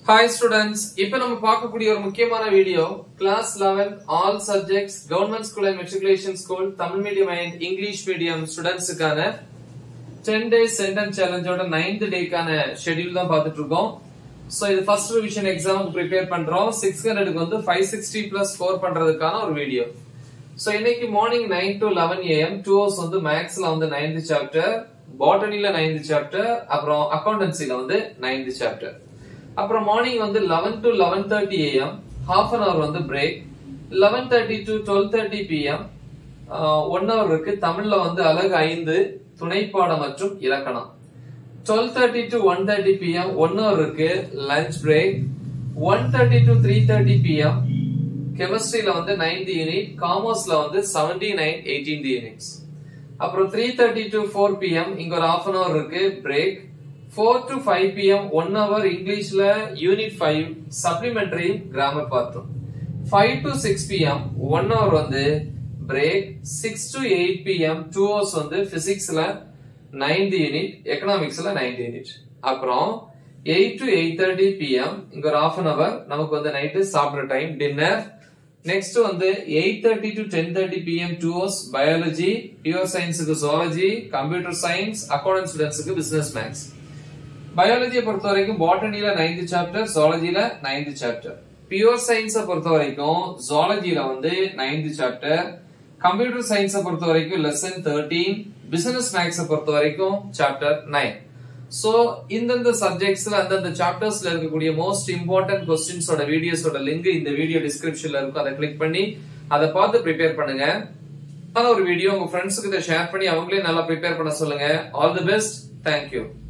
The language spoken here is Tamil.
ஹாய் ஸ்டூடெண்ட்ஸ் இப்போ நம்ம பார்க்கக்கூடிய ஒரு முக்கியமான video class 11 all subjects government school and matriculation school Tamil medium and English medium ஸ்டூடெண்ட்ஸுக்கான டென் டேஸ் சென்டென்ஸ் சேலஞ்சோட நைன்த் டேக்கான ஷெட்யூல் தான் பார்த்துட்டு இருக்கோம் ஸோ இது ஃபர்ஸ்ட் ரிவிஷன் எக்ஸாமுக்கு ப்ரிப்பேர் பண்றோம் சிக்ஸ் ஹண்ட்ரடுக்கு வந்து ஃபைவ் சிக்ஸ்டி பிளஸ் ஸ்கோர் பண்றதுக்கான ஒரு வீடியோ ஸோ இன்னைக்கு morning nine to eleven AM two hours வந்து மேக்ஸ்ல வந்து நைன்த் சாப்டர் பாட்டனில நைன்த் சாப்டர் அப்புறம் அக்கௌண்டன்சில வந்து நைன்த் சாப்டர் அப்புறம் மார்னிங் வந்து eleven to eleven thirty AM half an hour வந்து break eleven thirty to twelve thirty PM one hour இருக்கு தமிழ்ல வந்து அழகு ஐந்து துணைப்பாடம் மற்றும் இலக்கணம் twelve thirty to one thirty PM one hour இருக்கு lunch break one thirty to three thirty PM கெமிஸ்ட்ரியில வந்து நைன்த் யூனிட் காமர்ஸ்ல வந்து செவன்டி நைன் எயிட்டீன் யூனிட்ஸ் அப்புறம் three thirty to four PM இங்க ஒரு ஹாஃப் அன் ஹவர் இருக்கு break four to five PM one hour இங்கிலீஷ்ல யூனிட் ஃபைவ் சப்ளிமெண்டரி கிராமர் பார்த்தோம் five to six PM one hour வந்து break six to eight PM two hours வந்து பிசிக்ஸ்ல நைன்த் யூனிட் எக்கனாமிக்ஸ்ல நைன்த் யூனிட் அப்புறம் eight to eight thirty PM இங்க ஒரு ஹாஃப் அன் அவர் நமக்கு வந்து நைட்டு சாப்பிட்ற டைம் டின்னர் நெக்ஸ்ட் வந்து eight thirty to ten thirty PM two hours biology pure சயின்ஸுக்கு ஜுவாலஜி கம்ப்யூட்டர் சயின்ஸ் அக்கௌண்டன்ட் ஸ்டூடெண்ட்ஸுக்கு பிசினஸ் மேக்ஸ் பயாலஜியை பொறுத்த வரைக்கும் பாட்டனில நைன்த் சாப்டர் ஜுவாலஜில நைன்த் சாப்டர் பியூர் சயின்ஸை பொறுத்த வரைக்கும் ஜுவாலஜில வந்து நைன்த் சாப்டர் கம்ப்யூட்டர் சயின்ஸை பொறுத்த வரைக்கும் லெசன் தேர்ட்டீன் பிசினஸ் மேக்ஸை பொறுத்த வரைக்கும் சாப்டர் நைன் சோ இந்தந்த சப்ஜெக்ட்ஸ்ல அந்தந்த சாப்டர்ஸ்ல இருக்கக்கூடிய மோஸ்ட் இம்பார்ட்டன்ட் கொஸ்டின்ஸோட வீடியோஸோட லிங்க் இந்த வீடியோ டிஸ்கிரிப்ஷன்ல இருக்கும் அதை கிளிக் பண்ணி அதை பார்த்து ப்ரிப்பேர் பண்ணுங்க ஒரு வீடியோ உங்க ஃப்ரெண்ட்ஸுக்கு இதை ஷேர் பண்ணி அவங்களே நல்லா ப்ரிப்பேர் பண்ண சொல்லுங்க ஆல் தி பெஸ்ட் தேங்க்யூ